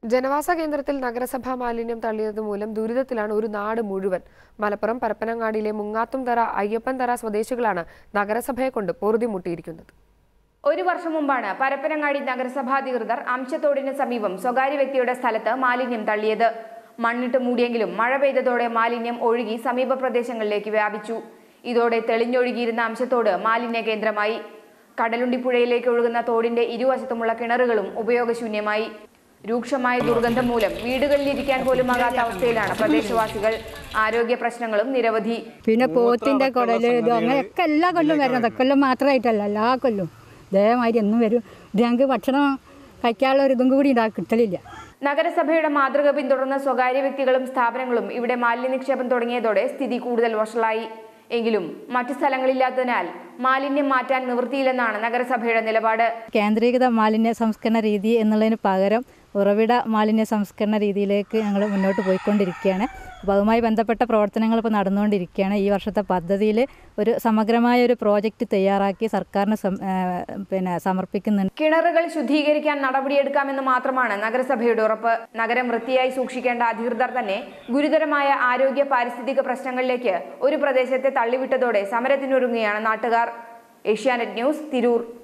ജനവാസ കേന്ദ്രത്തിൽ നഗരസഭാ മാലിന്യം തള്ളിയത് മൂലം ദുരിതത്തിലാണ് ഒരു നാട് മുഴുവൻ മലപ്പുറം പരപ്പനങ്ങാടിയിലെ മുങ്ങാത്തുംതറ അയ്യപ്പൻതറ സ്വദേശികളാണ് നഗരസഭയെ കൊണ്ട് പൊറുതിമുട്ടിയിരിക്കുന്നത് ഒരു വർഷം മുമ്പാണ് പരപ്പനങ്ങാടി നഗരസഭാധികൃതർ അംശത്തോടിന് സമീപം സ്വകാര്യ വ്യക്തിയുടെ സ്ഥലത്ത് മാലിന്യം തള്ളിയത് മണ്ണിട്ട് മൂടിയെങ്കിലും മഴ പെയ്തതോടെ മാലിന്യം ഒഴുകി സമീപ പ്രദേശങ്ങളിലേക്ക് വ്യാപിച്ചു ഇതോടെ തെളിഞ്ഞൊഴുകിയിരുന്ന അംശത്തോട് മാലിന്യ കേന്ദ്രമായി കടലുണ്ടിപ്പുഴയിലേക്ക് ഒഴുകുന്ന തോടിന്റെ ഇരുവശത്തുമുള്ള കിണറുകളും ഉപയോഗശൂന്യമായി രൂക്ഷമായ ദുർഗന്ധം മൂലം വീടുകളിലിരിക്കാൻ പോലും ആകാത്ത അവസ്ഥയിലാണ് പ്രദേശവാസികൾ ആരോഗ്യ പ്രശ്നങ്ങളും നിരവധി പിന്നെ പോത്തിന്റെ കുടല് ഇത് അങ്ങനെയൊക്കെ എല്ലാ കൊല്ലം വരുന്നത് കൊല്ലം മാത്രമായിട്ടല്ല എല്ലാ കൊല്ലം ഇതേമാതിരി എന്നും വരും ഇത് ഞങ്ങൾക്ക് ഭക്ഷണം കഴിക്കാനുള്ള ഒരു ഇതും കൂടി ഉണ്ടാക്കി കിട്ടലില്ല നഗരസഭയുടെ മാതൃക പിന്തുടർന്ന സ്വകാര്യ വ്യക്തികളും സ്ഥാപനങ്ങളും ഇവിടെ മാലിന്യ നിക്ഷേപം തുടങ്ങിയതോടെ സ്ഥിതി കൂടുതൽ വഷളായി എങ്കിലും മറ്റു സ്ഥലങ്ങളില്ലാത്തതിനാൽ മാലിന്യം മാറ്റാൻ നിവൃത്തിയില്ലെന്നാണ് നഗരസഭയുടെ നിലപാട് കേന്ദ്രീകൃത മാലിന്യ സംസ്കരണ രീതി എന്നുള്ളതിന് പകരം ഉറവിട മാലിന്യ സംസ്കരണ രീതിയിലേക്ക് ഞങ്ങൾ മുന്നോട്ട് പോയിക്കൊണ്ടിരിക്കുകയാണ് അപ്പോൾ അതുമായി ബന്ധപ്പെട്ട പ്രവർത്തനങ്ങൾ ഇപ്പോൾ നടന്നുകൊണ്ടിരിക്കുകയാണ് ഈ വർഷത്തെ പദ്ധതിയിൽ ഒരു സമഗ്രമായ ഒരു പ്രോജക്റ്റ് തയ്യാറാക്കി സർക്കാരിന് സം- ഏഹ് പിന്നെ സമർപ്പിക്കുന്നുണ്ട് കിണറുകൾ ശുദ്ധീകരിക്കാൻ നടപടിയെടുക്കാമെന്ന് മാത്രമാണ് നഗരസഭയുടെ ഉറപ്പ് നഗരം വൃത്തിയായി സൂക്ഷിക്കേണ്ട അധികൃതർ തന്നെ ഗുരുതരമായ ആരോഗ്യ പാരിസ്ഥിതിക പ്രശ്നങ്ങളിലേക്ക് ഒരു പ്രദേശത്തെ തള്ളിവിട്ടതോടെ സമരത്തിനൊരുങ്ങുകയാണ് നാട്ടുകാർ ഏഷ്യാനെറ്റ് ന്യൂസ് തിരൂർ